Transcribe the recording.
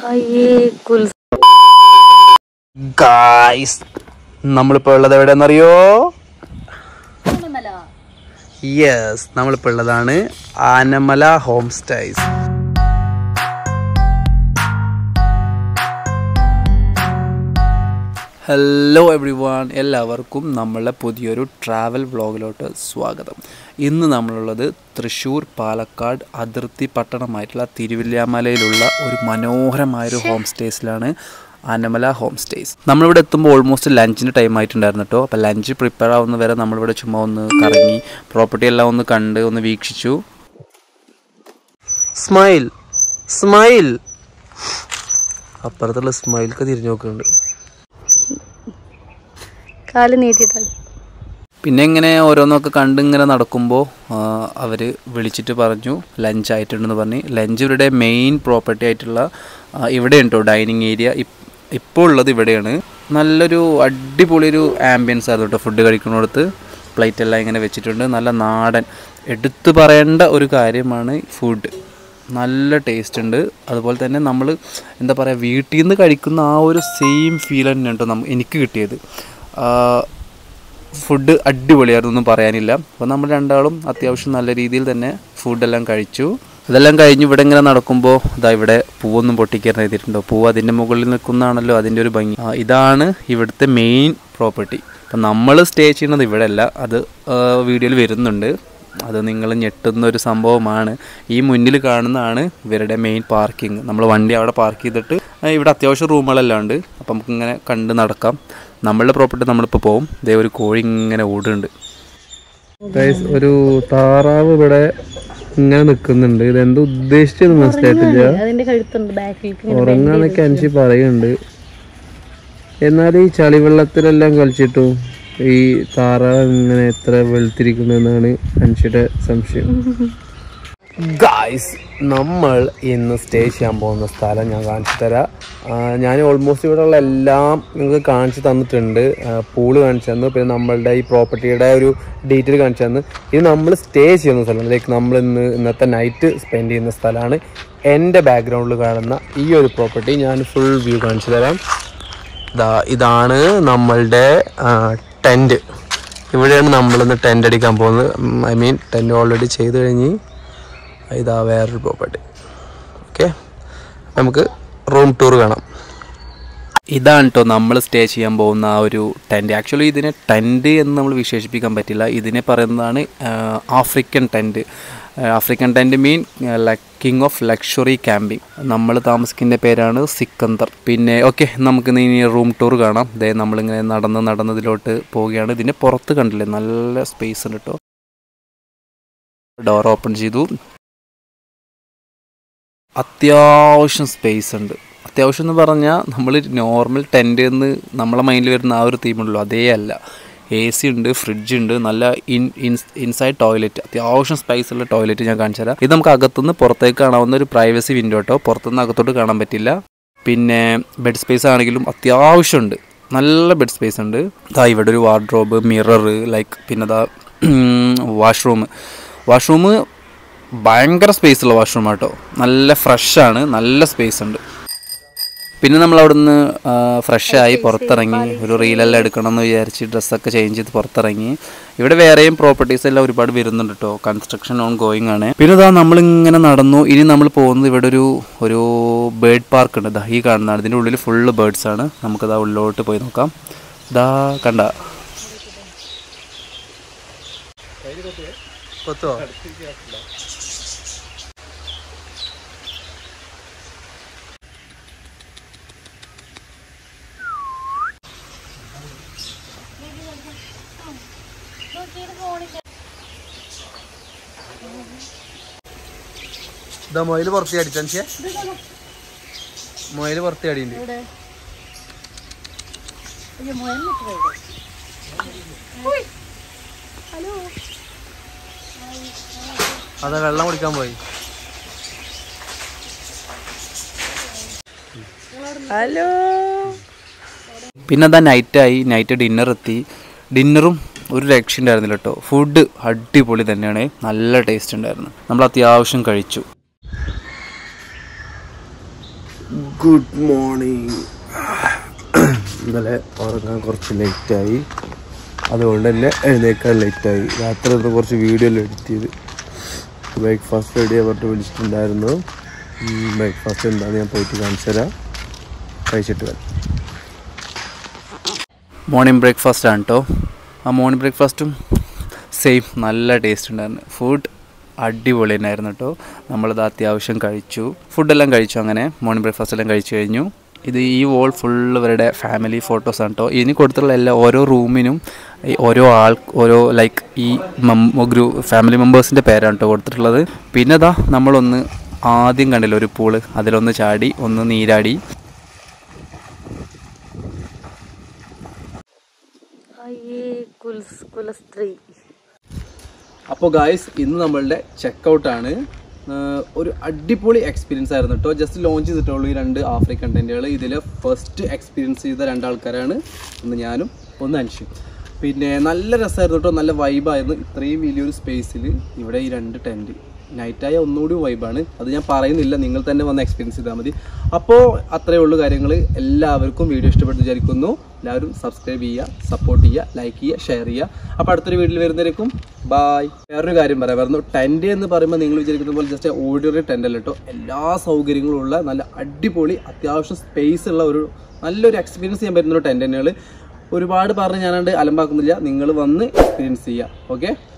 അയ്യേ കുൽ ഗായ്സ് നമ്മളിപ്പോൾ ഉള്ളത് എവിടെയെന്നറിയോ യെസ് നമ്മളിപ്പോൾ ഉള്ളതാണ് Anamala home stays hello every എല്ലാവർക്കും നമ്മളുടെ പുതിയൊരു ട്രാവൽ വ്ളോഗിലോട്ട് സ്വാഗതം ഇന്ന് നമ്മളുള്ളത് തൃശ്ശൂർ പാലക്കാട് അതിർത്തി പട്ടണമായിട്ടുള്ള തിരുവല്ലാമലയിലുള്ള ഒരു മനോഹരമായൊരു ഹോം സ്റ്റേസിലാണ് ആനമല ഹോം സ്റ്റേസ് നമ്മളിവിടെ എത്തുമ്പോൾ ഓൾമോസ്റ്റ് ലഞ്ചിന് ടൈം ആയിട്ടുണ്ടായിരുന്നു കേട്ടോ അപ്പോൾ ലഞ്ച് പ്രിപ്പയർ ആവുന്ന വരെ നമ്മളിവിടെ ചുമ്മാ ഒന്ന് കറങ്ങി പ്രോപ്പർട്ടി എല്ലാം ഒന്ന് കണ്ട് ഒന്ന് വീക്ഷിച്ചു സ്മൈൽ സ്മൈൽ അപ്പുറത്തുള്ള സ്മൈൽക്ക് തിരിഞ്ഞു നോക്കുന്നുണ്ട് കാല് നീട്ടിട്ടാണ് പിന്നെ ഇങ്ങനെ ഓരോന്നൊക്കെ കണ്ട് ഇങ്ങനെ നടക്കുമ്പോൾ അവർ വിളിച്ചിട്ട് പറഞ്ഞു ലഞ്ച് ആയിട്ടുണ്ടെന്ന് പറഞ്ഞ് ലഞ്ച് ഇവരുടെ മെയിൻ പ്രോപ്പർട്ടി ആയിട്ടുള്ള ആ, ഇവിടെ ഉണ്ടോ ഡൈനിങ് ഏരിയ ഇപ്പോൾ ഉള്ളത് ഇവിടെയാണ് നല്ലൊരു അടിപൊളി ഒരു ആംബിയൻസ് ആയിരുന്നു കേട്ടോ ഫുഡ് കഴിക്കുന്നിടത്ത് പ്ലേറ്റ് എല്ലാം ഇങ്ങനെ വെച്ചിട്ടുണ്ട് നല്ല നാടൻ എടുത്തു പറയേണ്ട ഒരു കാര്യമാണ് ഫുഡ് നല്ല ടേസ്റ്റ് ഉണ്ട് അതുപോലെ തന്നെ നമ്മൾ എന്താ പറയുക വീട്ടിൽ നിന്ന് കഴിക്കുന്ന ആ ഒരു സെയിം ഫീൽ തന്നെ ഉണ്ടോ നമുക്ക് എനിക്ക് കിട്ടിയത് ആ, ഫുഡ് അടിപൊളിയായിരുന്നു ഒന്നും പറയാനില്ല അപ്പോൾ നമ്മൾ രണ്ടാളും അത്യാവശ്യം നല്ല രീതിയിൽ തന്നെ ഫുഡെല്ലാം കഴിച്ചു ഇതെല്ലാം കഴിഞ്ഞ് ഇവിടെ ഇങ്ങനെ നടക്കുമ്പോൾ ഇതാ ഇവിടെ പൂവൊന്നും പൊട്ടിക്കാൻ എഴുതിയിട്ടുണ്ടോ പൂവ് അതിൻ്റെ മുകളിൽ നിൽക്കുന്നതാണല്ലോ അതിൻ്റെ ഒരു ഭംഗി ആ, ഇതാണ് ഇവിടുത്തെ മെയിൻ പ്രോപ്പർട്ടി അപ്പം നമ്മൾ സ്റ്റേ ചെയ്യുന്നത് ഇവിടെ അല്ല അത് വീഡിയോയിൽ വരുന്നുണ്ട് അത് നിങ്ങൾ ഞെട്ടുന്ന ഒരു സംഭവമാണ് ഈ മുന്നിൽ കാണുന്നതാണ് ഇവരുടെ മെയിൻ പാർക്കിംഗ് നമ്മൾ വണ്ടി അവിടെ പാർക്ക് ചെയ്തിട്ട് ആ, ഇവിടെ അത്യാവശ്യം റൂമുകളെല്ലാം ഉണ്ട് അപ്പം നമുക്ക് ഇങ്ങനെ കണ്ട് നടക്കാം നമ്മളുടെ പ്രോപ്പർട്ടി നമ്മളിപ്പോൾ പോകും ദേ ഒരു കോഴി ഇങ്ങനെ ഓടുന്നുണ്ട് ഒരു താറാവ് ഇവിടെ ഇങ്ങനെ നിൽക്കുന്നുണ്ട് ഇത് എന്ത് ഉദ്ദേശിച്ചത് മനസ്സിലായിട്ടില്ല അതിന്റെ കഴുത്തുണ്ട് ബാക്കിലേക്ക് ഉറങ്ങാന്നൊക്കെ അനുസരിച്ച് പറയുന്നുണ്ട് എന്നാൽ ഈ ചളിവെള്ളത്തിലെല്ലാം കളിച്ചിട്ടും ഈ താറാവ് ഇങ്ങനെ എത്ര വെളുത്തിരിക്കുന്നതെന്നാണ് അനുഷിയുടെ സംശയം ഗായ്സ് നമ്മൾ ഇന്ന് സ്റ്റേ ചെയ്യാൻ പോകുന്ന സ്ഥലം ഞാൻ കാണിച്ചു തരാം ആ, ഞാൻ ഓൾമോസ്റ്റ് ഇവിടെ ഉള്ള എല്ലാം നിങ്ങൾക്ക് കാണിച്ചു തന്നിട്ടുണ്ട് പൂള് കാണിച്ചു തന്നു പിന്നെ നമ്മളുടെ ഈ പ്രോപ്പർട്ടിയുടെ ഒരു ഡീറ്റെയിൽ കാണിച്ചു തന്നു ഇത് നമ്മൾ സ്റ്റേ ചെയ്യുന്ന സ്ഥലം ലൈക്ക് നമ്മൾ ഇന്ന് ഇന്നത്തെ നൈറ്റ് സ്പെൻഡ് ചെയ്യുന്ന സ്ഥലമാണ് എൻ്റെ ബാക്ക്ഗ്രൗണ്ടിൽ കാണുന്ന ഈ ഒരു പ്രോപ്പർട്ടി ഞാൻ ഫുൾ വ്യൂ കാണിച്ചു തരാം ഇതാ ഇതാണ് നമ്മളുടെ ടെൻറ്റ് ഇവിടെയാണ് നമ്മളിന്ന് ടെൻ്റ് അടിക്കാൻ പോകുന്നത് ഐ മീൻ ടെൻറ്റ് ഓൾറെഡി ചെയ്ത് കഴിഞ്ഞ് ഇതാ വേറൊരു പ്രോപ്പർട്ടി ഓക്കെ നമുക്ക് റൂം ടൂർ കാണാം ഇതാണ് കേട്ടോ നമ്മൾ സ്റ്റേ ചെയ്യാൻ പോകുന്ന ആ ഒരു ടെൻറ്റ് ആക്ച്വലി ഇതിനെ ടെൻറ്റ് എന്ന് നമ്മൾ വിശേഷിപ്പിക്കാൻ പറ്റില്ല ഇതിനെ പറയുന്നതാണ് African tent African tent mean king of luxury camping നമ്മൾ താമസിക്കുന്ന പേരാണ് സിക്കന്ദർ പിന്നെ ഓക്കെ നമുക്ക് ഇനി റൂം ടൂർ കാണാം ദേ നമ്മളിങ്ങനെ നടന്ന് നടന്നതിലോട്ട് പോവുകയാണ് ഇതിൻ്റെ പുറത്ത് കണ്ടില്ലേ നല്ല സ്പേസ് ഉണ്ട് കേട്ടോ ഡോർ ഓപ്പൺ ചെയ്തു അത്യാവശ്യം സ്പേസ് ഉണ്ട് അത്യാവശ്യം എന്ന് പറഞ്ഞാൽ നമ്മൾ നോർമൽ ടെൻ്റ് എന്ന് നമ്മളെ മൈൻഡിൽ വരുന്ന ആ ഒരു തീമുള്ളൂ അതേ അല്ല എ സി ഉണ്ട് ഫ്രിഡ്ജ് ഉണ്ട് നല്ല ഇൻ ഇൻസൈഡ് ടോയ്ലറ്റ് അത്യാവശ്യം സ്പേസ് ഉള്ള ടോയ്ലറ്റ് ഞാൻ കാണിച്ചു തരാം ഇത് നമുക്ക് അകത്തുനിന്ന് പുറത്തേക്ക് കാണാവുന്ന ഒരു പ്രൈവസി വിൻഡോ കേട്ടോ പുറത്തുനിന്ന് അകത്തോട്ട് കാണാൻ പറ്റില്ല പിന്നെ ബെഡ് സ്പേസ് ആണെങ്കിലും അത്യാവശ്യമുണ്ട് നല്ല ബെഡ് സ്പേസ് ഉണ്ട് ഇതാ ഇവിടെ ഒരു വാർഡ്രോബ് മിറർ ലൈക്ക് പിന്നെ ഇതാ വാഷ്റൂം വാഷ്റൂം ഭയങ്കര സ്പേസ് ഉള്ള വാഷ്റൂം ആട്ടോ നല്ല ഫ്രഷാണ് നല്ല സ്പേസ് ഉണ്ട് പിന്നെ നമ്മൾ അവിടുന്ന് ഫ്രഷായി പുറത്തിറങ്ങി ഒരു റീലെല്ലാം എടുക്കണം എന്ന് വിചാരിച്ച് ഡ്രസ്സൊക്കെ ചേഞ്ച് ചെയ്ത് പുറത്തിറങ്ങി ഇവിടെ വേറെയും പ്രോപ്പർട്ടീസ് എല്ലാം ഒരുപാട് വരുന്നുണ്ട് കേട്ടോ കൺസ്ട്രക്ഷൻ ഓൺ ഗോയിങ് ആണ് പിന്നെ ഇതാ നമ്മളിങ്ങനെ നടന്നു ഇനി നമ്മൾ പോകുന്നത് ഇവിടെ ഒരു ഒരു ബേർഡ് പാർക്ക് ഉണ്ട് ദാ ഈ കാണുന്നതാണ് ഇതിൻ്റെ ഉള്ളിൽ ഫുള്ള് ബേർഡ്സ് ആണ് നമുക്കതാ ഉള്ളിലോട്ട് പോയി നോക്കാം ഇതാ കണ്ട കൊത്തോ ഇതാ മൊയില് പുറത്ത് അടിച്ചാ മൊയില് പുറത്ത് അടിയുണ്ട് ഇവിടെ അയ്യോ, മുയൽ നിൽക്കുന്നത് ഇവിടെ. ഹലോ അതാ വെള്ളം കുടിക്കാൻ പോയി ഹലോ പിന്നെ അതാ നൈറ്റായി നൈറ്റ് ഡിന്നർ എത്തി ഡിന്നറും ഒരു രക്ഷ ഉണ്ടായിരുന്നില്ല കേട്ടോ ഫുഡ് അടിപൊളി തന്നെയാണ് നല്ല ടേസ്റ്റ് ഉണ്ടായിരുന്നു നമ്മൾ അത്യാവശ്യം കഴിച്ചു ഗുഡ് മോർണിംഗ് ഇന്നലെ ഉറങ്ങാൻ കുറച്ച് ലേറ്റായി അതുകൊണ്ട് തന്നെ എഴുന്നേക്കാൻ ലേറ്റായി രാത്രി ഒന്ന് കുറച്ച് വീഡിയോ എല്ലാം എഡിറ്റ് ചെയ്ത് ബ്രേക്ക്ഫാസ്റ്റ് റെഡി പറഞ്ഞിട്ട് വിളിച്ചിട്ടുണ്ടായിരുന്നു ബ്രേക്ക്ഫാസ്റ്റ് എന്താണെന്ന് ഞാൻ പോയിട്ട് കാണിച്ചു തരാം കഴിച്ചിട്ട് വരാം മോർണിംഗ് ബ്രേക്ക്ഫാസ്റ്റ് ആണ് കേട്ടോ ആ മോർണിംഗ് ബ്രേക്ക്ഫാസ്റ്റും സെയിം നല്ല ടേസ്റ്റ് ഉണ്ടായിരുന്നു ഫുഡ് അടിപൊളി തന്നെയായിരുന്നു കേട്ടോ നമ്മളത് അത്യാവശ്യം കഴിച്ചു ഫുഡെല്ലാം കഴിച്ചു അങ്ങനെ മോർണിംഗ് ബ്രേക്ക്ഫാസ്റ്റ് എല്ലാം കഴിച്ചു കഴിഞ്ഞു ഇത് ഈ വോൾ ഫുള്ള് ഇവരുടെ ഫാമിലി ഫോട്ടോസാണ് കേട്ടോ ഇനി കൊടുത്തിട്ടുള്ള എല്ലാ ഓരോ റൂമിനും ഈ ഓരോ ആൾ ഓരോ ലൈക്ക് ഈ ഗ്രൂ ഫാമിലി മെമ്പേഴ്സിൻ്റെ പേരാണ് കേട്ടോ കൊടുത്തിട്ടുള്ളത് പിന്നെ ദാ നമ്മളൊന്ന് ആദ്യം കണ്ടില്ല ഒരു പൂള് അതിലൊന്ന് ചാടി ഒന്ന് നീരാടി അയ്യേ കുൽസ് കുലസ്ത്രീ അപ്പോൾ ഗായ്സ് ഇന്ന് നമ്മളുടെ ചെക്കൗട്ടാണ് ഒരു അടിപൊളി എക്സ്പീരിയൻസ് ആയിരുന്നു കേട്ടോ ജസ്റ്റ് ലോഞ്ച് ചെയ്തിട്ടുള്ളൂ ഈ രണ്ട് ആഫ്രിക്കൻ കണ്ടന്റുകൾ ഇതിൽ ഫസ്റ്റ് എക്സ്പീരിയൻസ് ചെയ്ത രണ്ടാൾക്കാരാണ് ഒന്ന് ഞാനും ഒന്ന് അൻഷും പിന്നെ നല്ല രസമായിരുന്നു കേട്ടോ നല്ല വൈബായിരുന്നു ഇത്രയും വലിയൊരു സ്പേസിൽ ഇവിടെ ഈ രണ്ട് ടെൻറ്റ് നൈറ്റായ ഒന്നുകൂടി വൈബാണ് അത് ഞാൻ പറയുന്നില്ല നിങ്ങൾ തന്നെ വന്ന് എക്സ്പീരിയൻസ് ചെയ്താൽ മതി അപ്പോൾ അത്രയേ ഉള്ളൂ കാര്യങ്ങൾ എല്ലാവർക്കും വീഡിയോ ഇഷ്ടപ്പെട്ട് വിചാരിക്കുന്നു എല്ലാവരും സബ്സ്ക്രൈബ് ചെയ്യുക സപ്പോർട്ട് ചെയ്യുക ലൈക്ക് ചെയ്യുക ഷെയർ ചെയ്യുക അപ്പോൾ അടുത്തൊരു വീട്ടിൽ വരുന്നവരേക്കും ബായ് വേറൊരു കാര്യം പറയാം വരുന്നു ടെൻറ്റ് എന്ന് പറയുമ്പോൾ നിങ്ങൾ വിചാരിക്കുന്ന പോലെ ജസ്റ്റ് ഓർഡിനറി ടെൻ്റ് അല്ല കേട്ടോ എല്ലാ സൗകര്യങ്ങളും ഉള്ള നല്ല അടിപൊളി അത്യാവശ്യം സ്പേസ് ഉള്ള ഒരു നല്ലൊരു എക്സ്പീരിയൻസ് ചെയ്യാൻ പറ്റുന്ന ഒരു ടെൻ്റ് തന്നെകൾ ഒരുപാട് പറഞ്ഞ് ഞാനാണ്ട് അലമ്പാക്കുന്നില്ല നിങ്ങൾ വന്ന് എക്സ്പീരിയൻസ് ചെയ്യുക ഓക്കെ